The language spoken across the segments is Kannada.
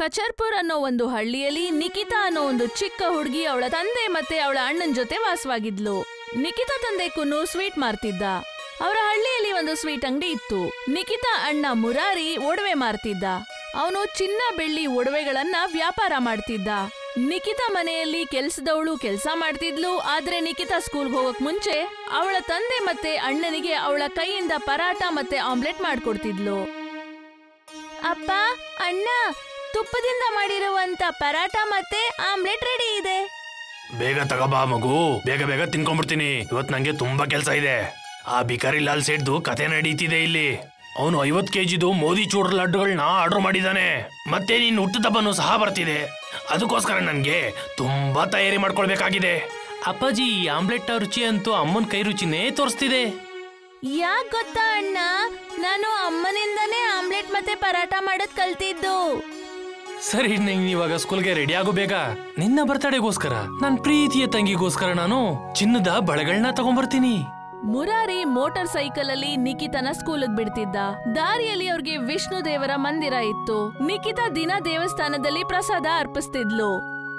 ಖಚರ್ಪುರ್ ಅನ್ನೋ ಒಂದು ಹಳ್ಳಿಯಲ್ಲಿ ನಿಕಿತಾ ಅನ್ನೋ ಒಂದು ಚಿಕ್ಕ ಹುಡುಗಿ ಅವಳ ತಂದೆ ಮತ್ತೆ ಅವಳ ಅಣ್ಣನ ಜೊತೆ ವಾಸವಾಗಿದ್ಲು ನಿಕಿತಾ ತಂದೆ ಕುನ್ನು ಸ್ವೀಟ್ ಮಾರ್ತಿದ್ದ ಅವರ ಹಳ್ಳಿಯಲ್ಲಿ ಒಂದು ಸ್ವೀಟ್ ಅಂಗಡಿ ಇತ್ತು ನಿಕಿತಾ ಅಣ್ಣ ಮುರಾರಿ ಒಡವೆ ಮಾರ್ತಿದ್ದ ಅವನು ಚಿನ್ನ ಬೆಳ್ಳಿ ಒಡವೆಗಳನ್ನ ವ್ಯಾಪಾರ ಮಾಡ್ತಿದ್ದ ನಿಕಿತಾ ಮನೆಯಲ್ಲಿ ಕೆಲ್ಸದವಳು ಕೆಲ್ಸ ಮಾಡ್ತಿದ್ಲು ಆದ್ರೆ ನಿಕಿತಾ ಸ್ಕೂಲ್ಗೆ ಹೋಗಕ್ ಮುಂಚೆ ಅವಳ ತಂದೆ ಮತ್ತೆ ಅಣ್ಣನಿಗೆ ಅವಳ ಕೈಯಿಂದ ಪರಾಟ ಮತ್ತೆ ಆಮ್ಲೆಟ್ ಮಾಡ್ಕೊಡ್ತಿದ್ಲು ಅಪ್ಪ ಅಣ್ಣ ತುಪ್ಪದಿಂದ ಮಾಡಿರುವಂತ ಪರಾಟ ಮತ್ತೆ ಆಮ್ಲೆಟ್ ರೆಡಿ ಇದೆ ಬೇಗ ತಗೋಬಾ ಮಗು ಬೇಗ ಬೇಗ ತಿನ್ಕೊಂಡ್ಬಿಡ್ತೀನಿ ಇವತ್ ನಂಗೆ ತುಂಬಾ ಕೆಲ್ಸ ಇದೆ ಆ ಬಿಕಾರಿ ಲಾಲ್ ಸೇಡ್ದು ಕತೆ ನಡೀತಿದೆ ಇಲ್ಲಿ ಅವನು ಐವತ್ ಕೆಜಿದು ಮೋದಿ ಚೂರ್ ಲಡ್ಡುಗಳನ್ನ ಆರ್ಡರ್ ಮಾಡಿದಾನೆ ಮತ್ತೆ ನೀನ್ ಹುಟ್ಟುದಬ್ಬನು ಸಹ ಬರ್ತಿದೆ ಅದಕ್ಕೋಸ್ಕರ ನನ್ಗೆ ತುಂಬಾ ತಯಾರಿ ಮಾಡ್ಕೊಳ್ಬೇಕಾಗಿದೆ ಅಪ್ಪಾಜಿ ಈ ಆಮ್ಲೆಟ್ ರುಚಿ ಅಂತೂ ಅಮ್ಮನ ಕೈ ರುಚಿನೇ ತೋರಿಸ್ತಿದೆ ಯಾಕ್ ಗೊತ್ತಾ ಅಣ್ಣ ನಾನು ಅಮ್ಮನಿಂದನೇ ಆಮ್ಲೆಟ್ ಮತ್ತೆ ಪರಾಟ ಮಾಡೋದ್ ಕಲ್ತಿದ್ದು ಸರಿ ನೀನ್ ಇವಾಗ ಸ್ಕೂಲ್ಗೆ ರೆಡಿ ಆಗು ಬೇಗ ನಿನ್ನ ಬರ್ತಡೆಗೋಸ್ಕರ ನನ್ ಪ್ರೀತಿಯ ತಂಗಿಗೋಸ್ಕರ ನಾನು ಚಿನ್ನದ ಬಳೆಗಳನ್ನ ತಗೊಂಡ್ಬರ್ತೀನಿ ಮುರಾರಿ ಮೋಟಾರ್ ಸೈಕಲ್ ಅಲ್ಲಿ ನಿಕಿತನ ಸ್ಕೂಲ್ಗ್ ಬಿಡ್ತಿದ್ದ ದಾರಿಯಲ್ಲಿ ಅವ್ರಿಗೆ ವಿಷ್ಣು ದೇವರ ಮಂದಿರ ಇತ್ತು ನಿಕಿತಾ ದಿನ ದೇವಸ್ಥಾನದಲ್ಲಿ ಪ್ರಸಾದ ಅರ್ಪಿಸ್ತಿದ್ಲು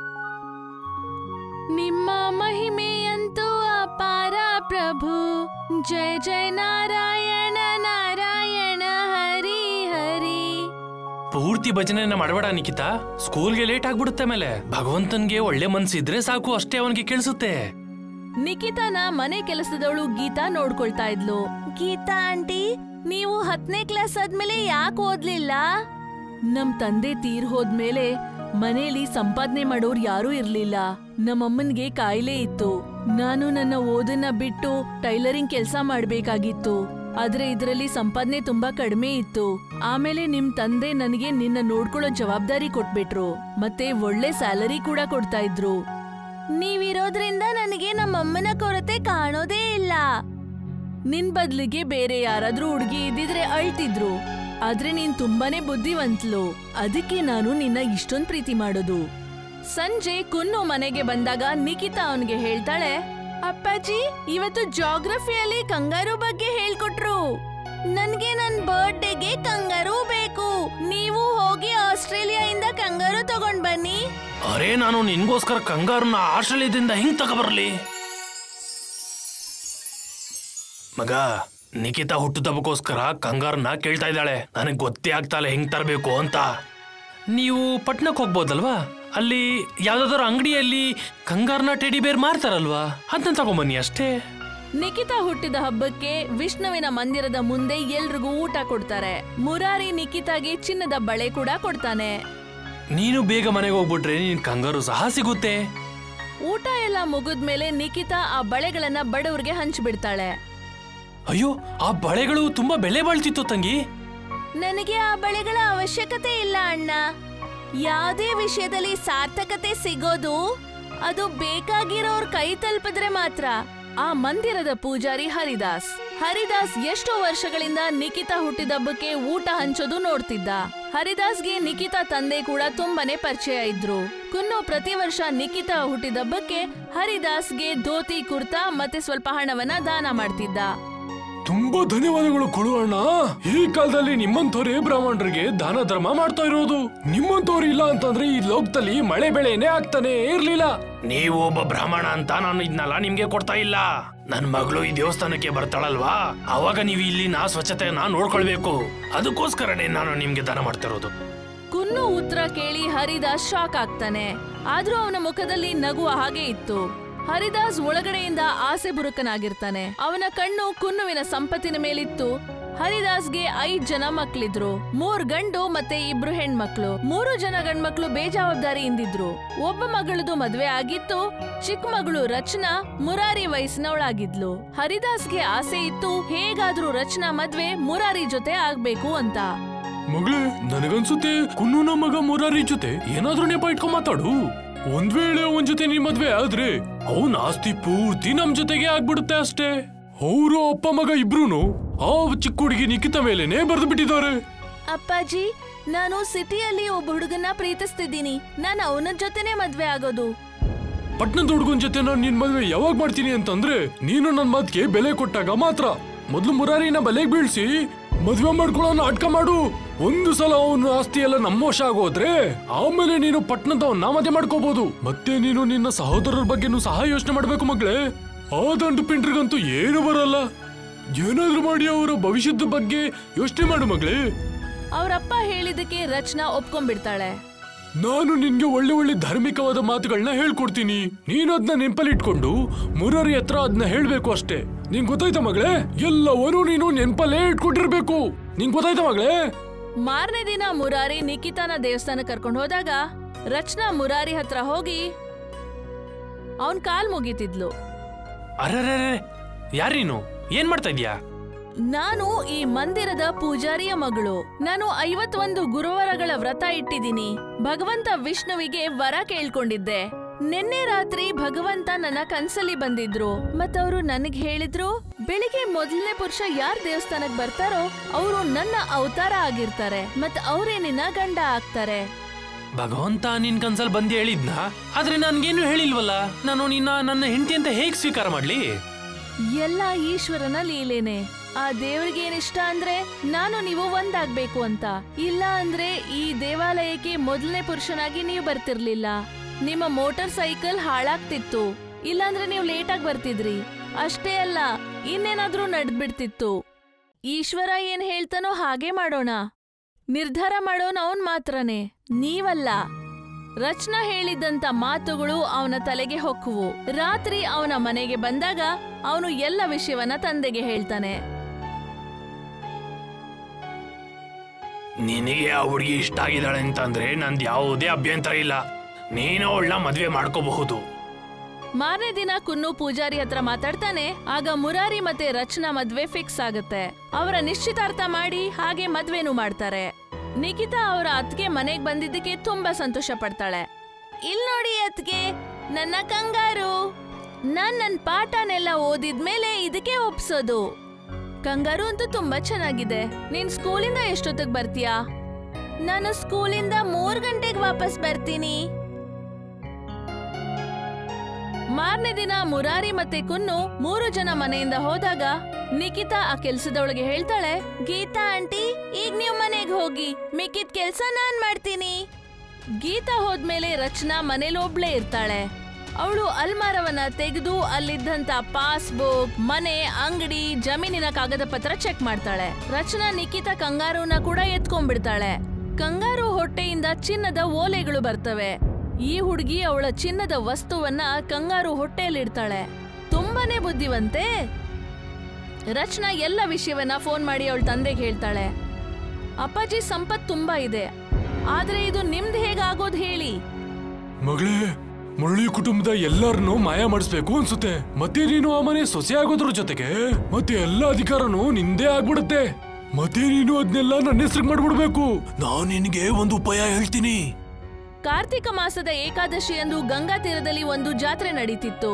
ನಿಮ್ಮ ಮಹಿಮೆಯಂತೂ ಅಪಾರ ಪ್ರಭು ಜಯ ಜಯ ನಾರಾಯಣ ನಾರಾಯಣ ಹರಿ ಹರಿ ಪೂರ್ತಿ ಭಜನೆನ ಮಾಡಬೇಡ ನಿಖಿತಾ ಸ್ಕೂಲ್ಗೆ ಲೇಟ್ ಆಗ್ಬಿಡುತ್ತೆ ಮೇಲೆ ಭಗವಂತನ್ಗೆ ಒಳ್ಳೆ ಮನ್ಸಿದ್ರೆ ಸಾಕು ಅಷ್ಟೇ ಅವನಿಗೆ ಕೇಳಿಸುತ್ತೆ ನಿಕಿತಾನ ಮನೆ ಕೆಲಸದವಳು ಗೀತಾ ನೋಡ್ಕೊಳ್ತಾ ಇದ್ಲು ಗೀತಾ ಆಂಟಿ ನೀವು ಹತ್ತನೇ ಕ್ಲಾಸ್ ಆದ್ಮೇಲೆ ಯಾಕೆ ಓದ್ಲಿಲ್ಲ ನಮ್ ತಂದೆ ತೀರ್ ಹೋದ್ಮೇಲೆ ಮನೇಲಿ ಸಂಪಾದನೆ ಮಾಡೋರ್ ಯಾರೂ ಇರ್ಲಿಲ್ಲ ನಮ್ಮಮ್ಮನ್ಗೆ ಕಾಯಿಲೆ ಇತ್ತು ನಾನು ನನ್ನ ಓದನ್ನ ಬಿಟ್ಟು ಟೈಲರಿಂಗ್ ಕೆಲ್ಸ ಮಾಡ್ಬೇಕಾಗಿತ್ತು ಆದ್ರೆ ಇದರಲ್ಲಿ ಸಂಪಾದನೆ ತುಂಬಾ ಕಡಿಮೆ ಇತ್ತು ಆಮೇಲೆ ನಿಮ್ ತಂದೆ ನನಗೆ ನಿನ್ನ ನೋಡ್ಕೊಳ್ಳೋ ಜವಾಬ್ದಾರಿ ಕೊಟ್ಬಿಟ್ರು ಮತ್ತೆ ಒಳ್ಳೆ ಸ್ಯಾಲರಿ ಕೂಡ ಕೊಡ್ತಾ ಇದ್ರು ನೀವಿರೋದ್ರಿಂದ ನನಗೆ ನಮ್ಮಮ್ಮನ ಕೊರತೆ ಕಾಣೋದೇ ಇಲ್ಲ ನಿನ್ ಬದ್ಲಿಗೆ ಬೇರೆ ಯಾರಾದ್ರೂ ಹುಡುಗಿ ಇದ್ದಿದ್ರೆ ಅಳ್ತಿದ್ರು ಆದ್ರೆ ನೀನ್ ತುಂಬಾನೇ ಬುದ್ಧಿವಂತ್ಲು ಅದಕ್ಕೆ ನಾನು ನಿನ್ನ ಇಷ್ಟೊಂದ್ ಪ್ರೀತಿ ಮಾಡೋದು ಸಂಜೆ ಕುನ್ನು ಮನೆಗೆ ಬಂದಾಗ ನಿಕಿತಾ ಅವನ್ಗೆ ಹೇಳ್ತಾಳೆ ಅಪ್ಪಾಜಿ ಇವತ್ತು ಜಾಗ್ರಫಿಯಲ್ಲಿ ಕಂಗಾರು ಬಗ್ಗೆ ಹೇಳ್ಕೊಟ್ರು ನನ್ಗೆ ನನ್ ಬರ್ಡೇಗೆ ಕಂಗಾರು ಬೇಕು ನೀವು ಹೋಗಿ ಆಸ್ಟ್ರೇಲಿಯಾಯಿಂದ ಕಂಗಾರು ತಗೊಂಡ್ ಬನ್ನಿ ಅರೇ ನಾನು ನಿನ್ಗೋಸ್ಕರ ಕಂಗಾರನ್ನ ಆಸ್ಟ್ರೇಲಿಯಾದಿಂದ ಹಿಂಗ್ ತಗೊಬರ್ಲಿ ಮಗ ನಿಖಿತಾ ಹುಟ್ಟುದಬ್ಬಕ್ಕೋಸ್ಕರ ಕಂಗಾರನ್ನ ಕೇಳ್ತಾ ಇದ್ದಾಳೆ ನನಗ್ ಗೊತ್ತೇ ಆಗ್ತಾಳೆ ಹೆಂಗ್ ತರಬೇಕು ಅಂತ ನೀವು ಪಟ್ನಕ್ ಹೋಗ್ಬೋದಲ್ವಾ ಅಲ್ಲಿ ಯಾವ್ದಾದ್ರು ಅಂಗಡಿಯಲ್ಲಿ ಕಂಗಾರ್ನ ಟೆಡಿ ಬೇರ್ ಮಾರ್ತಾರಲ್ವಾ ಅದನ್ನ ತಗೊಂಬನ್ನಿ ಅಷ್ಟೇ ನಿಕಿತಾ ಹುಟ್ಟಿದ ಹಬ್ಬಕ್ಕೆ ವಿಷ್ಣುವಿನ ಮಂದಿರದ ಮುಂದೆ ಎಲ್ರಿಗೂ ಊಟ ಕೊಡ್ತಾರೆ ಮುರಾರಿ ನಿಕಿತಾಗೆ ಚಿನ್ನದ ಬಳೆ ಕೂಡ ಕೊಡ್ತಾನೆ ನೀನು ಬೇಗ ಮನೆಗೆ ಹೋಗ್ಬಿಟ್ರೆ ನೀನ್ ಕಂಗಾರು ಸಹ ಸಿಗುತ್ತೆ ಊಟ ಎಲ್ಲ ಮುಗಿದ್ಮೇಲೆ ನಿಕಿತಾ ಆ ಬಳೆಗಳನ್ನ ಬಡವ್ರಿಗೆ ಹಂಚ್ಬಿಡ್ತಾಳೆ ಅಯ್ಯೋ ಆ ಬಳೆಗಳು ತುಂಬಾ ಬೆಲೆ ಬಾಳ್ತಿತ್ತು ತಂಗಿ ನನಗೆ ಆ ಬಳೆಗಳ ಅವಶ್ಯಕತೆ ಇಲ್ಲ ಅಣ್ಣ ಯಾವುದೇ ವಿಷಯದಲ್ಲಿ ಸಾರ್ಥಕತೆ ಸಿಗೋದು ಅದು ಬೇಕಾಗಿರೋರ್ ಕೈ ತಲುಪಿದ್ರೆ ಮಾತ್ರ ಆ ಮಂದಿರದ ಪೂಜಾರಿ ಹರಿದಾಸ್ ಹರಿದಾಸ್ ಎಷ್ಟೋ ವರ್ಷಗಳಿಂದ ನಿಕಿತಾ ಹುಟ್ಟಿದಬ್ಬಕ್ಕೆ ಊಟ ಹಂಚೋದು ನೋಡ್ತಿದ್ದ ಹರಿದಾಸ್ಗೆ ನಿಕಿತಾ ತಂದೆ ಕೂಡ ತುಂಬಾನೇ ಪರಿಚಯ ಇದ್ರು ಕುನ್ನು ಪ್ರತಿ ವರ್ಷ ನಿಕಿತಾ ಹುಟ್ಟಿದಬ್ಬಕ್ಕೆ ಹರಿದಾಸ್ಗೆ ಧೋತಿ ಕುರ್ತಾ ಮತ್ತೆ ಸ್ವಲ್ಪ ಹಣವನ್ನ ದಾನ ಮಾಡ್ತಿದ್ದ ತುಂಬಾ ಧನ್ಯವಾದಗಳು ಕೊಡುವಣ್ಣ ಈ ಕಾಲದಲ್ಲಿ ನಿಮ್ಮಂತವ್ರೇ ಬ್ರಾಹ್ಮಣರಿಗೆ ದಾನ ಧರ್ಮ ಮಾಡ್ತಾ ಇರೋದು ನಿಮ್ಮಂತವ್ರು ಇಲ್ಲ ಅಂತಂದ್ರೆ ಈ ಲೋಕದಲ್ಲಿ ಮಳೆ ಬೆಳೆನೇ ಆಗ್ತಾನೆ ಇರ್ಲಿಲ್ಲ ನೀವು ಒಬ್ಬ ಬ್ರಾಹ್ಮಣ ಅಂತ ನಾನು ಇದನ್ನೆಲ್ಲ ನಿಮ್ಗೆ ಕೊಡ್ತಾ ಇಲ್ಲ ನನ್ ಮಗಳು ಈ ದೇವಸ್ಥಾನಕ್ಕೆ ಬರ್ತಾಳಲ್ವಾ ಅವಾಗ ನೀವು ಇಲ್ಲಿನ ಸ್ವಚ್ಛತೆಯನ್ನ ನೋಡ್ಕೊಳ್ಬೇಕು ಅದಕ್ಕೋಸ್ಕರನೇ ನಾನು ನಿಮ್ಗೆ ದಾನ ಮಾಡ್ತಿರೋದು ಕುನ್ನು ಉತ್ತರ ಕೇಳಿ ಹರಿದಾಸ್ ಶಾಕ್ ಆಗ್ತಾನೆ ಆದ್ರೂ ಅವನ ಮುಖದಲ್ಲಿ ನಗುವ ಹಾಗೆ ಇತ್ತು ಹರಿದಾಸ್ ಒಳಗಡೆಯಿಂದ ಆಸೆ ಬುರುಕನಾಗಿರ್ತಾನೆ ಅವನ ಕಣ್ಣು ಕುನ್ನುವಿನ ಸಂಪತ್ತಿನ ಮೇಲಿತ್ತು ಹರಿದಾಸ್ಗೆ ಐದ್ ಜನ ಮಕ್ಳಿದ್ರು ಮೂರ್ ಗಂಡು ಮತ್ತೆ ಇಬ್ರು ಹೆಣ್ಮಕ್ಳು ಮೂರು ಜನ ಗಂಡ್ಮಕ್ಳು ಬೇಜವಾಬ್ದಾರಿಯಿಂದಿದ್ರು ಒಬ್ಬ ಮಗಳದು ಮದ್ವೆ ಆಗಿತ್ತು ಚಿಕ್ಕ ಮಗಳು ರಚನಾ ಮುರಾರಿ ವಯಸ್ಸಿನವಳಾಗಿದ್ಲು ಹರಿದಾಸ್ಗೆ ಆಸೆ ಇತ್ತು ಹೇಗಾದ್ರೂ ರಚನಾ ಮದ್ವೆ ಮುರಾರಿ ಜೊತೆ ಆಗ್ಬೇಕು ಅಂತ ಮಗಳೇ ನನಗನ್ಸುತ್ತೆ ಕುನ್ನೂನ ಮಗ ಮುರಾರಿ ಜೊತೆ ಏನಾದ್ರೂ ನೆಪ ಇಟ್ಕೊಂಡ್ ಮಾತಾಡು ಒಂದ್ ವೇಳೆ ಅವನ್ ಜೊತೆ ನಿಮ್ ಮದ್ವೆ ಆದ್ರೆ ಅವನ್ ಆಸ್ತಿ ಪೂರ್ತಿ ನಮ್ ಜೊತೆಗೆ ಆಗ್ಬಿಡುತ್ತೆ ಅಷ್ಟೇ ಅವರು ಅಪ್ಪ ಮಗ ಇಬ್ರುನು ಆ ಚಿಕ್ಕ ಹುಡುಗಿ ನಿಖಿತ ಮೇಲೆನೆ ಬರೆದು ಬಿಟ್ಟಿದ್ದಾರೆ ಅಪ್ಪಾಜಿ ನಾನು ಸಿಟಿಯಲ್ಲಿ ಒಬ್ಬ ಹುಡುಗನ್ನ ಪ್ರೀತಿಸ್ತಿದ್ದೀನಿ ನಾನು ಅವನ ಜೊತೆನೆ ಮದ್ವೆ ಆಗೋದು ಪಟ್ನದ ಹುಡುಗನ್ ಜೊತೆ ನಾನು ನಿನ್ ಮದ್ವೆ ಯಾವಾಗ ಮಾಡ್ತೀನಿ ಅಂತಂದ್ರೆ ನೀನು ನನ್ ಮಾತ್ಗೆ ಬೆಲೆ ಕೊಟ್ಟಾಗ ಮಾತ್ರ ಮೊದ್ಲು ಮುರಾರಿನ ಬಲೆಗ್ ಬೀಳ್ಸಿ ಮದ್ವೆ ಮಾಡ್ಕೊಳ್ಳೋ ನಾಟಕ ಮಾಡು ಒಂದು ಸಲ ಅವನ ಆಸ್ತಿ ಎಲ್ಲ ನಮ್ಮ ವಶ ಆಗೋದ್ರೆ ಆಮೇಲೆ ನೀನು ಪಟ್ನದವನ್ನ ಮದುವೆ ಮಾಡ್ಕೋಬಹುದು ಮತ್ತೆ ನೀನು ನಿನ್ನ ಸಹೋದರರ ಬಗ್ಗೆನೂ ಸಹ ಯೋಚನೆ ಮಾಡ್ಬೇಕು ಮಗಳೇ ಆ ದಂಡು ಪಿಂಡ್ರಿಗಂತೂ ಏನು ಬರಲ್ಲ ಏನಾದ್ರೂ ಮಾಡಿ ಅವರ ಭವಿಷ್ಯದ ಬಗ್ಗೆ ಯೋಚನೆ ಮಾಡು ಮಗಳೇ ಅವರಪ್ಪ ಹೇಳಿದಕ್ಕೆ ರಚನಾ ಒಪ್ಕೊಂಡ್ಬಿಡ್ತಾಳೆ ನಾನು ನಿನ್ಗೆ ಒಳ್ಳೆ ಒಳ್ಳೆ ಧಾರ್ಮಿಕವಾದ ಮಾತುಗಳನ್ನ ಹೇಳ್ಕೊಡ್ತೀನಿ ನೀನು ಅದನ್ನ ನೆನಪಲ್ಲಿಟ್ಕೊಂಡು ಮುರಾರಿ ಹತ್ರ ಅದನ್ನ ಹೇಳ್ಬೇಕು ಅಷ್ಟೇ ನಿಂಗ್ ಗೊತ್ತಾಯ್ತಾ ಮಗಳೇ ಎಲ್ಲವನ್ನೂ ನೀನು ನೆನಪಲ್ಲೇ ಇಟ್ಕೊಂಡಿರ್ಬೇಕು ನಿಂಗ್ ಗೊತ್ತಾಯ್ತಾ ಮಗಳೇ ಮಾರನೇ ದಿನ ಮುರಾರಿ ನಿಖಿತಾನ ದೇವಸ್ಥಾನ ಕರ್ಕೊಂಡು ಹೋದಾಗ ರಚನಾ ಮುರಾರಿ ಹತ್ರ ಹೋಗಿ ಅವನ್ ಕಾಲ್ ಮುಗಿತಿದ್ಲು ಅರೆ ಯಾರೀನು ಏನ್ ಮಾಡ್ತಾ ಇದ್ಯಾ ನಾನು ಈ ಮಂದಿರದ ಪೂಜಾರಿಯ ಮಗಳು ನಾನು ಐವತ್ತೊಂದು ಗುರುವಾರಗಳ ವ್ರತ ಇಟ್ಟಿದ್ದೀನಿ ಭಗವಂತ ವಿಷ್ಣುವಿಗೆ ವರ ಕೇಳ್ಕೊಂಡಿದ್ದೆ ನಿನ್ನೆ ರಾತ್ರಿ ಭಗವಂತ ನನ್ನ ಕನ್ಸಲ್ಲಿ ಬಂದಿದ್ರು ಮತ್ತವರು ನನಗ್ ಹೇಳಿದ್ರು ಬೆಳಿಗ್ಗೆ ಮೊದಲನೇ ಪುರುಷ ಯಾರ್ ದೇವಸ್ಥಾನಕ್ ಬರ್ತಾರೋ ಅವರು ನನ್ನ ಅವತಾರ ಆಗಿರ್ತಾರೆ ಮತ್ ಅವರೇ ನಿನ್ನ ಗಂಡ ಆಗ್ತಾರೆ ಭಗವಂತ ನಿನ್ ಕನ್ಸಲ್ ಬಂದು ಹೇಳಿದ್ನ ಆದ್ರೆ ನನ್ಗೇನು ಹೇಳಿಲ್ವಲ್ಲ ನಾನು ನಿನ್ನ ನನ್ನ ಹೆಂಡತಿ ಅಂತ ಹೇಗ್ ಸ್ವೀಕಾರ ಮಾಡ್ಲಿ ಎಲ್ಲ ಈಶ್ವರನ ಲೀಲೆನೆ ಆ ದೇವ್ರಿಗೆ ಏನಿಷ್ಟ ಅಂದ್ರೆ ನಾನು ನೀವು ಒಂದಾಗ್ಬೇಕು ಅಂತ ಇಲ್ಲ ಅಂದ್ರೆ ಈ ದೇವಾಲಯಕ್ಕೆ ಮೊದಲನೇ ಪುರುಷನಾಗಿ ನೀವು ಬರ್ತಿರ್ಲಿಲ್ಲ ನಿಮ್ಮ ಮೋಟಾರ್ ಸೈಕಲ್ ಹಾಳಾಗ್ತಿತ್ತು ಇಲ್ಲಾಂದ್ರೆ ನೀವು ಲೇಟಾಗಿ ಬರ್ತಿದ್ರಿ ಅಷ್ಟೇ ಅಲ್ಲ ಇನ್ನೇನಾದ್ರೂ ನಡ್ದ್ಬಿಡ್ತಿತ್ತು ಈಶ್ವರ ಏನ್ ಹೇಳ್ತಾನೋ ಹಾಗೆ ಮಾಡೋಣ ನಿರ್ಧಾರ ಮಾಡೋನ್ ಅವನ್ ಮಾತ್ರನೇ ನೀವಲ್ಲ ರಚನಾ ಹೇಳಿದ್ದಂತ ಮಾತುಗಳು ಅವನ ತಲೆಗೆ ಹೊಕ್ಕುವು ರಾತ್ರಿ ಅವನ ಮನೆಗೆ ಬಂದಾಗ ಅವನು ಎಲ್ಲ ವಿಷಯವನ್ನ ತಂದೆಗೆ ಹೇಳ್ತಾನೆ ನಿನಗೆ ಆ ಹುಡುಗಿ ಇಷ್ಟ ಆಗಿದ್ದಾಳೆ ಅಂತಂದ್ರೆ ನಂದು ಯಾವುದೇ ಅಭ್ಯಂತರ ಇಲ್ಲ ನೀನು ಅವಳನ್ನ ಮದ್ವೆ ಮಾಡ್ಕೋಬಹುದು ಮಾರನೇ ದಿನ ಕುನ್ನು ಪೂಜಾರಿ ಹತ್ರ ಮಾತಾಡ್ತಾನೆ ಆಗ ಮುರಾರಿ ಮತ್ತೆ ರಚನಾ ಮದ್ವೆ ಫಿಕ್ಸ್ ಆಗುತ್ತೆ ಅವರ ನಿಶ್ಚಿತಾರ್ಥ ಮಾಡಿ ಹಾಗೆ ಮದ್ವೆನೂ ಮಾಡ್ತಾರೆ ನಿಖಿತಾ ಅವರ ಅತ್ಗೆ ಮನೆಗ್ ಬಂದಿದ್ದಕ್ಕೆ ತುಂಬಾ ಸಂತೋಷ ಪಡ್ತಾಳೆ ಇಲ್ ನೋಡಿ ಅತ್ಗೆ ನನ್ನ ಕಂಗಾರು ನಾನ್ ನನ್ ಪಾಠನೆಲ್ಲ ಓದಿದ್ಮೇಲೆ ಇದಕ್ಕೆ ಒಪ್ಸೋದು ಕಂಗಾರು ಅಂತೂ ತುಂಬಾ ಚೆನ್ನಾಗಿದೆ ನೀನ್ ಸ್ಕೂಲಿಂದ ಎಷ್ಟೊತ್ತಿಗೆ ಬರ್ತೀಯಾ ನಾನು ಸ್ಕೂಲಿಂದ ಮೂರ್ ಗಂಟೆಗೆ ವಾಪಸ್ ಬರ್ತೀನಿ ಮಾರನೇ ದಿನ ಮುರಾರಿ ಮತ್ತೆ ಕುನ್ನು ಮೂರು ಜನ ಮನೆಯಿಂದ ಹೋದಾಗ ನಿಖಿತಾ ಆ ಕೆಲ್ಸದೊಳಗೆ ಹೇಳ್ತಾಳೆ ಗೀತಾ ಆಂಟಿ ಈಗ ನೀವು ಮನೆಗೆ ಹೋಗಿ ಮಿಕ್ಕಿದ ಕೆಲ್ಸ ನಾನ್ ಮಾಡ್ತೀನಿ ಗೀತಾ ಹೋದ್ಮೇಲೆ ರಚನಾ ಮನೇಲಿ ಒಬ್ಳೇ ಇರ್ತಾಳೆ ಅವಳು ಅಲ್ಮಾರವನ್ನ ತೆಗೆದು ಅಲ್ಲಿದ್ದಂತ ಪಾಸ್ಬುಕ್ ಮನೆ ಅಂಗಡಿ ಜಮೀನಿನ ಕಾಗದ ಪತ್ರ ಚೆಕ್ ಮಾಡ್ತಾಳೆ ರಚನಾ ನಿಖಿತಾ ಕಂಗಾರುನ ಕೂಡ ಎತ್ಕೊಂಡ್ಬಿಡ್ತಾಳೆ ಕಂಗಾರು ಹೊಟ್ಟೆಯಿಂದ ಚಿನ್ನದ ಓಲೆಗಳು ಬರ್ತವೆ ಈ ಹುಡುಗಿ ಅವಳ ಚಿನ್ನದ ವಸ್ತುವನ್ನ ಕಂಗಾರು ಹೊಟ್ಟೆಯಲ್ಲಿಡ್ತಾಳೆ ತುಂಬಾನೇ ಬುದ್ಧಿವಂತೆ ರಚನಾ ಎಲ್ಲ ವಿಷಯವನ್ನ ಫೋನ್ ಮಾಡಿ ಅವಳ ತಂದೆಗೆ ಹೇಳ್ತಾಳೆ ಅಪ್ಪಾಜಿ ಸಂಪತ್ ತುಂಬಾ ಇದೆ ಆದ್ರೆ ಇದು ನಿಮ್ದು ಹೇಗಾಗೋದ್ ಹೇಳಿ ಮಗಳೇ ಮುರಳಿ ಕುಟುಂಬದ ಎಲ್ಲರನ್ನೂ ಮಾಯ ಮಾಡಿಸ್ಬೇಕು ಅನ್ಸುತ್ತೆ ಮತ್ತೆ ನೀನು ಆ ಮನೆ ಸೊಸೆ ಆಗೋದ್ರ ಜೊತೆಗೆ ಮತ್ತೆ ಎಲ್ಲ ಅಧಿಕಾರನೂ ನಿಂದೇ ಆಗ್ಬಿಡುತ್ತೆ ಮತ್ತೆ ನೀನು ಅದನ್ನೆಲ್ಲ ನನ್ನ ಹೆಸರಿಗೆ ಮಾಡ್ಬಿಡ್ಬೇಕು ನಾನ್ ನಿನಗೆ ಒಂದು ಉಪಾಯ ಹೇಳ್ತೀನಿ ಕಾರ್ತಿಕ ಮಾಸದ ಏಕಾದಶಿಯಂದು ಗಂಗಾ ತೀರದಲ್ಲಿ ಒಂದು ಜಾತ್ರೆ ನಡೀತಿತ್ತು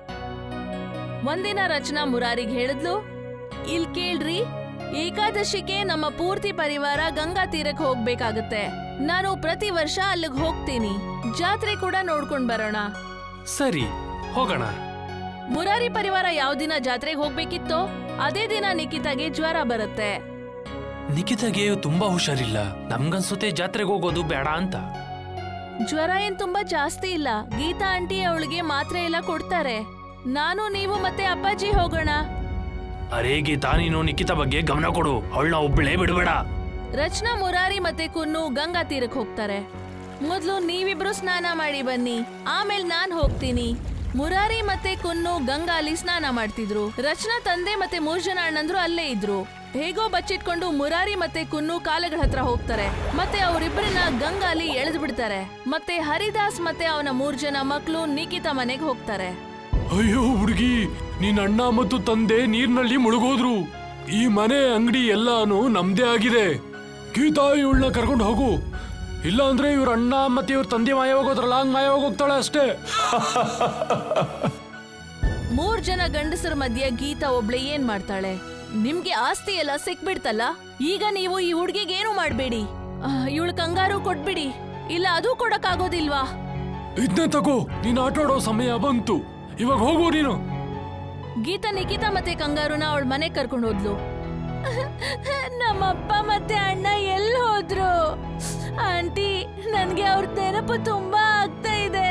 ಒಂದಿನ ರಚನಾ ಮುರಾರಿಗ್ ಹೇಳಿದ್ಲು ಇಲ್ ಕೇಳ್ರಿ ಏಕಾದಶಿಗೆ ನಮ್ಮ ಪೂರ್ತಿ ಪರಿವಾರ ಗಂಗಾ ತೀರಕ್ಕೆ ಹೋಗ್ಬೇಕಾಗತ್ತೆ ನಾನು ಪ್ರತಿ ವರ್ಷ ಅಲ್ಲಿಗ್ ಹೋಗ್ತೀನಿ ಜಾತ್ರೆ ಕೂಡ ನೋಡ್ಕೊಂಡ್ ಬರೋಣ ಸರಿ ಹೋಗೋಣ ಮುರಾರಿ ಪರಿವಾರ ಯಾವ ದಿನ ಜಾತ್ರೆಗೆ ಹೋಗ್ಬೇಕಿತ್ತೋ ಅದೇ ದಿನ ನಿಖಿತಾಗೆ ಜ್ವರ ಬರುತ್ತೆ ನಿಖಿತಾಗೆ ತುಂಬಾ ಹುಷಾರಿಲ್ಲ ನಮ್ಗನ್ಸುತ್ತೆ ಜಾತ್ರೆಗೆ ಹೋಗೋದು ಬೇಡ ಅಂತ ಜ್ವರ ಏನ್ ತುಂಬಾ ಜಾಸ್ತಿ ಇಲ್ಲ ಗೀತಾ ಆಂಟಿ ಅವಳಿಗೆ ಮಾತ್ರೆ ಎಲ್ಲ ಕೊಡ್ತಾರೆ ನಾನು ನೀವು ಮತ್ತೆ ಅಪ್ಪಾಜಿ ಹೋಗೋಣ ಅರೇ ಗೀತಾ ನೀನು ನಿಖಿತಾ ಬಗ್ಗೆ ಗಮನ ಕೊಡು ಅವಳನ್ನ ಒಬ್ಬಳೇ ಬಿಡಬೇಡ ರಚನಾ ಮುರಾರಿ ಮತ್ತೆ ಕುನ್ನು ಗಂಗಾ ತೀರಕ್ಕೆ ಹೋಗ್ತಾರೆ ಮೊದ್ಲು ನೀವಿಬ್ರು ಸ್ನಾನ ಮಾಡಿ ಬನ್ನಿ ಆಮೇಲೆ ನಾನ್ ಹೋಗ್ತೀನಿ ಮುರಾರಿ ಮತ್ತೆ ಕುನ್ನು ಗಂಗಾಲಿ ಸ್ನಾನ ಮಾಡ್ತಿದ್ರು ರಚನಾ ತಂದೆ ಮತ್ತೆ ಮೂರ್ ಜನ ಅಣ್ಣಂದ್ರು ಅಲ್ಲೇ ಇದ್ರು ಹೇಗೋ ಬಚ್ಚಿಟ್ಕೊಂಡು ಮುರಾರಿ ಮತ್ತೆ ಕುನ್ನು ಕಾಲಗಳ ಹತ್ರ ಹೋಗ್ತಾರೆ ಮತ್ತೆ ಅವರಿಬ್ಬರನ್ನ ಗಂಗಾಲಿ ಎಳೆದು ಬಿಡ್ತಾರೆ ಮತ್ತೆ ಹರಿದಾಸ್ ಮತ್ತೆ ಅವನ ಮೂರ್ ಜನ ಮಕ್ಕಳು ನಿಖಿತಾ ಮನೆಗೆ ಹೋಗ್ತಾರೆ ಅಯ್ಯೋ ಹುಡುಗಿ ನಿನ್ನ ಅಣ್ಣ ಮತ್ತು ತಂದೆ ನೀರ್ನಲ್ಲಿ ಮುಳುಗೋದ್ರು ಈ ಮನೆ ಅಂಗಡಿ ಎಲ್ಲಾನು ನಮ್ದೇ ಆಗಿದೆ ಗೀತಾ ಇವಳನ್ನ ಕರ್ಕೊಂಡು ಹೋಗು ಇಲ್ಲ ಅಂದ್ರೆ ಇವ್ರ ಅಣ್ಣ ಮತ್ತೆ ಇವ್ರ ತಂದೆ ಮಾಯವಾಗೋದ್ರಲ್ಲ ಹಂಗ್ ಮಾಯವಾಗಿ ಹೋಗ್ತಾಳೆ ಅಷ್ಟೇ ಮೂರ್ ಜನ ಗಂಡಸರ ಮಧ್ಯೆ ಗೀತಾ ಒಬ್ಳೆ ಏನ್ ಮಾಡ್ತಾಳೆ ನಿಮ್ಗೆ ಆಸ್ತಿ ಎಲ್ಲ ಸಿಕ್ಬಿಡ್ತಲ್ಲ ಈಗ ನೀವು ಈ ಹುಡ್ಗಿಗೆ ಏನು ಮಾಡ್ಬೇಡಿ ಇವಳು ಕಂಗಾರು ಕೊಟ್ಬಿಡಿ ಇಲ್ಲ ಅದು ಕೊಡಕ್ಕಾಗೋದಿಲ್ವಾ ಇದನ್ನೇ ತಗೋ ನೀನ್ ಆಟ ಆಡೋ ಸಮಯ ಬಂತು ಇವಾಗ ಹೋಗು ನೀನು ಗೀತಾ ನಿಖಿತಾ ಮತ್ತೆ ಕಂಗಾರುನ ಅವಳ ಮನೆಗ್ ಕರ್ಕೊಂಡು ಹೋದ್ಲು ನಮ್ಮಪ್ಪ ಮತ್ತೆ ಅಣ್ಣ ಎಲ್ಲಿ ಹೋದ್ರು ಆಂಟಿ ನನ್ಗೆ ಅವ್ರ ನೆನಪು ತುಂಬಾ ಆಗ್ತಾ ಇದೆ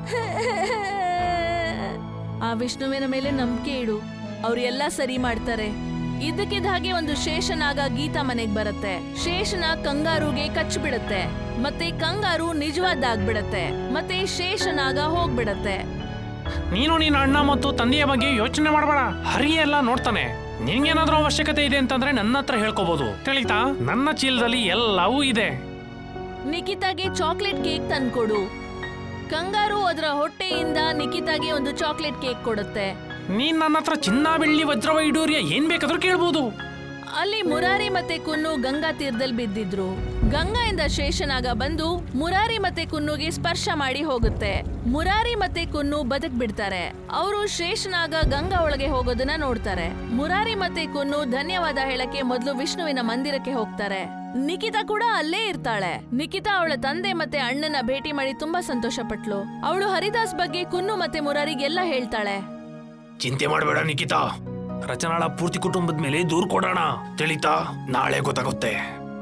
ಆ ವಿಷ್ಣುವಿನ ಮೇಲೆ ನಂಬಿಕೆ ಇಡು ಅವ್ರು ಎಲ್ಲ ಸರಿ ಮಾಡ್ತಾರೆ ಇದಕ್ಕಿದ ಹಾಗೆ ಒಂದು ಶೇಷನಾಗ ಗೀತಾ ಮನೆಗ್ ಬರುತ್ತೆ ಶೇಷನ ಕಂಗಾರುಗೆ ಕಚ್ಬಿಡತ್ತೆ ಮತ್ತೆ ಕಂಗಾರು ನಿಜವಾದಾಗ್ಬಿಡತ್ತೆ ಮತ್ತೆ ಶೇಷನಾಗ ಹೋಗ್ಬಿಡತ್ತೆ ನೀನು ನಿನ್ನ ಅಣ್ಣ ಮತ್ತು ತಂದೆಯ ಬಗ್ಗೆ ಯೋಚನೆ ಮಾಡಬೇಡ ಹರಿ ಎಲ್ಲ ನೋಡ್ತಾನೆ ನಿನ್ಗೇನಾದ್ರೂ ಅವಶ್ಯಕತೆ ಇದೆ ಅಂತಂದ್ರೆ ನನ್ನ ಹತ್ರ ಹೇಳ್ಕೋಬಹುದು ತಿಳಿತಾ ನನ್ನ ಚೀಲದಲ್ಲಿ ಎಲ್ಲವೂ ಇದೆ ನಿಖಿತಾಗೆ ಚಾಕ್ಲೇಟ್ ಕೇಕ್ ತಂದ್ಕೊಡು ಕಂಗಾರು ಅದರ ಹೊಟ್ಟೆಯಿಂದ ನಿಖಿತಾಗೆ ಒಂದು ಚಾಕ್ಲೇಟ್ ಕೇಕ್ ಕೊಡುತ್ತೆ ನೀನ್ ನನ್ನ ಹತ್ರ ಚಿನ್ನ ಬೆಳ್ಳಿ ವಜ್ರ ವೈಡೂರ್ಯ ಏನ್ ಬೇಕಾದ್ರೂ ಕೇಳ್ಬೋದು ಅಲ್ಲಿ ಮುರಾರಿ ಮತ್ತೆ ಕುನ್ನು ಗಂಗಾ ತೀರದಲ್ಲಿ ಬಿದ್ದಿದ್ರು ಗಂಗಾಯಿಂದ ಶೇಷನಾಗ ಬಂದು ಮುರಾರಿ ಮತ್ತೆ ಕುನ್ನುಗೆ ಸ್ಪರ್ಶ ಮಾಡಿ ಹೋಗುತ್ತೆ ಮುರಾರಿ ಮತ್ತೆ ಕುನ್ನು ಬದುಕ್ ಬಿಡ್ತಾರೆ ಅವರು ಶೇಷನಾಗ ಗಂಗಾ ಒಳಗೆ ಹೋಗೋದನ್ನ ನೋಡ್ತಾರೆ ಮುರಾರಿ ಮತ್ತೆ ಕುನ್ನು ಧನ್ಯವಾದ ಹೇಳಕ್ಕೆ ಮೊದಲು ವಿಷ್ಣುವಿನ ಮಂದಿರಕ್ಕೆ ಹೋಗ್ತಾರೆ ನಿಖಿತಾ ಕೂಡ ಅಲ್ಲೇ ಇರ್ತಾಳೆ ನಿಖಿತಾ ಅವಳ ತಂದೆ ಮತ್ತೆ ಅಣ್ಣನ ಭೇಟಿ ಮಾಡಿ ತುಂಬಾ ಸಂತೋಷ ಪಟ್ಲು ಅವಳು ಹರಿದಾಸ್ ಬಗ್ಗೆ ಕುನ್ನು ಮತ್ತೆ ಮುರಾರಿಗೆಲ್ಲ ಹೇಳ್ತಾಳೆ ಚಿಂತೆ ಮಾಡಬೇಡ ನಿಖಿತಾ ರಚನಾಳ ಪೂರ್ತಿ ಕುಟುಂಬದ ಮೇಲೆ ದೂರ್ ಕೊಡೋಣ ತಿಳಿತಾ ನಾಳೆ ಗೊತ್ತಾಗುತ್ತೆ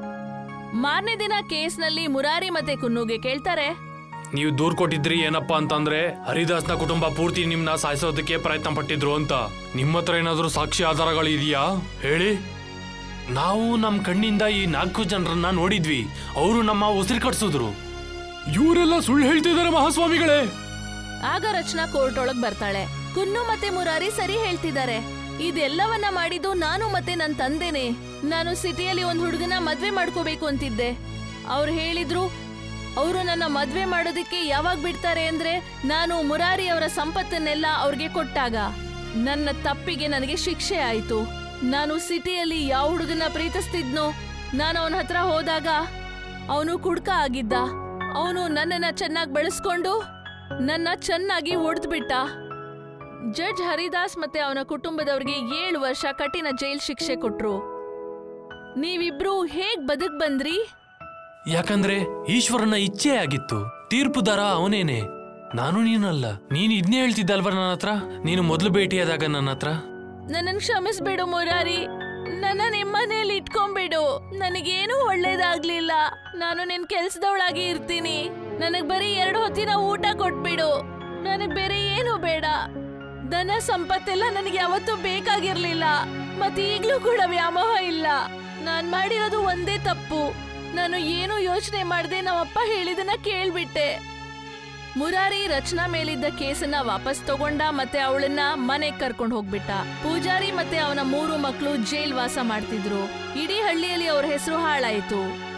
ಮಾರನೇ ದಿನ ಕೇಸ್ನಲ್ಲಿ ಮುರಾರಿ ಮತ್ತೆ ಕುನ್ನುಗೆ ಕೇಳ್ತಾರೆ ನೀವು ದೂರ್ ಕೊಟ್ಟಿದ್ರಿ ಏನಪ್ಪಾ ಅಂತಂದ್ರೆ ಹರಿದಾಸ್ನ ಕುಟುಂಬ ಪೂರ್ತಿ ನಿಮ್ನ ಸಾಯಿಸೋದಕ್ಕೆ ಪ್ರಯತ್ನ ಪಟ್ಟಿದ್ರು ಅಂತ ನಿಮ್ಮ ಹತ್ರ ಏನಾದ್ರೂ ಸಾಕ್ಷಿ ಆಧಾರಗಳು ಇದೆಯಾ ಹೇಳಿ ನಾವು ನಮ್ ಕಣ್ಣಿಂದ ಈ ನಾಲ್ಕು ಜನರನ್ನ ನೋಡಿದ್ವಿ ಅವರು ನಮ್ಮ ಉಸಿರು ಕಟ್ಸಿದ್ರು ಇವರೆಲ್ಲ ಸುಳ್ಳು ಹೇಳ್ತಿದ್ದಾರೆ ಮಹಾಸ್ವಾಮಿಗಳೇ ಆಗ ರಚನಾ ಕೋರ್ಟ್ ಒಳಗ್ ಬರ್ತಾಳೆ ಕುನ್ನು ಮತ್ತೆ ಮುರಾರಿ ಸರಿ ಹೇಳ್ತಿದ್ದಾರೆ ಇದೆಲ್ಲವನ್ನ ಮಾಡಿದ್ದು ನಾನು ಮತ್ತೆ ನನ್ ತಂದೆನೆ ನಾನು ಸಿಟಿಯಲ್ಲಿ ಒಂದ್ ಹುಡುಗನ ಮದ್ವೆ ಮಾಡ್ಕೋಬೇಕು ಅಂತಿದ್ದೆ ಅವ್ರು ಹೇಳಿದ್ರು ಅವರು ನನ್ನ ಮದ್ವೆ ಮಾಡೋದಕ್ಕೆ ಯಾವಾಗ ಬಿಡ್ತಾರೆ ಅಂದ್ರೆ ನಾನು ಮುರಾರಿ ಅವರ ಸಂಪತ್ತನ್ನೆಲ್ಲ ಅವ್ರಿಗೆ ಕೊಟ್ಟಾಗ ನನ್ನ ತಪ್ಪಿಗೆ ನನಗೆ ಶಿಕ್ಷೆ ಆಯ್ತು ನಾನು ಸಿಟಿಯಲ್ಲಿ ಯಾವ ಹುಡುಗನ ಪ್ರೀತಿಸ್ತಿದ್ನೋ ನಾನು ಅವನ ಹತ್ರ ಹೋದಾಗ ಅವನು ಕುಡ್ಕ ಆಗಿದ್ದ ಅವನು ನನ್ನನ್ನ ಚೆನ್ನಾಗಿ ಬೆಳೆಸ್ಕೊಂಡು ನನ್ನ ಚೆನ್ನಾಗಿ ಒಡೆದ್ಬಿಟ್ಟ ಜಡ್ಜ್ ಹರಿದಾಸ್ ಮತ್ತೆ ಅವನ ಕುಟುಂಬದವರಿಗೆ ಏಳು ವರ್ಷ ಕಠಿಣ ಜೈಲ್ ಶಿಕ್ಷೆ ಕೊಟ್ರು ನೀವಿಬ್ರು ಹೇಗ್ ಬದುಕ್ ಬಂದ್ರಿ ಯಾಕಂದ್ರೆ ಈಶ್ವರನ ಇಚ್ಛೆ ಆಗಿತ್ತು ತೀರ್ಪುದಾರ ಅವನೇನೆ ನಾನು ನೀನಲ್ಲ ನೀನು ಇದನ್ನೇ ಹೇಳ್ತಿದ್ದಲ್ವ ನನ್ನ ಹತ್ರ ನೀನು ಮೊದಲು ಭೇಟಿಯಾದಾಗ ನನ್ನ ಹತ್ರ ನನ್ನನ್ ಕ್ಷಮಿಸ್ಬಿಡು ಮುರಾರಿ ನನ್ನ ನಿಮ್ಮನೇಲಿ ಇಟ್ಕೊಂಡ್ಬಿಡು ನನಗೇನು ಒಳ್ಳೇದಾಗ್ಲಿಲ್ಲ ನಾನು ನಿನ್ ಕೆಲ್ಸದವಳಾಗಿ ಇರ್ತೀನಿ ನನಗ್ ಬರೀ ಎರಡು ಹೊತ್ತಿನ ಊಟ ಕೊಟ್ಬಿಡು ನನಗ್ ಬೇರೆ ಏನು ಬೇಡ ಧನ ಸಂಪತ್ತೆಲ್ಲ ನನಗೆ ಯಾವತ್ತೂ ಬೇಕಾಗಿರ್ಲಿಲ್ಲ ಮತ್ತೆ ಈಗ್ಲೂ ಕೂಡ ವ್ಯಾಮೋಹ ಇಲ್ಲ ನಾನ್ ಮಾಡಿರೋದು ಒಂದೇ ತಪ್ಪು ನಾನು ಏನು ಯೋಚನೆ ಮಾಡದೆ ನಮ್ಮಪ್ಪ ಹೇಳಿದನ್ನ ಕೇಳ್ಬಿಟ್ಟೆ ಮುರಾರಿ ರಚನಾ ಮೇಲಿದ್ದ ಕೇಸನ್ನ ವಾಪಸ್ ತಗೊಂಡ ಮತ್ತೆ ಅವಳನ್ನ ಮನೆಗ್ ಕರ್ಕೊಂಡು ಹೋಗ್ಬಿಟ್ಟ ಪೂಜಾರಿ ಮತ್ತೆ ಅವನ ಮೂರು ಮಕ್ಕಳು ಜೈಲ್ ವಾಸ ಮಾಡ್ತಿದ್ರು ಇಡೀ ಹಳ್ಳಿಯಲ್ಲಿ ಅವ್ರ ಹೆಸರು ಹಾಳಾಯ್ತು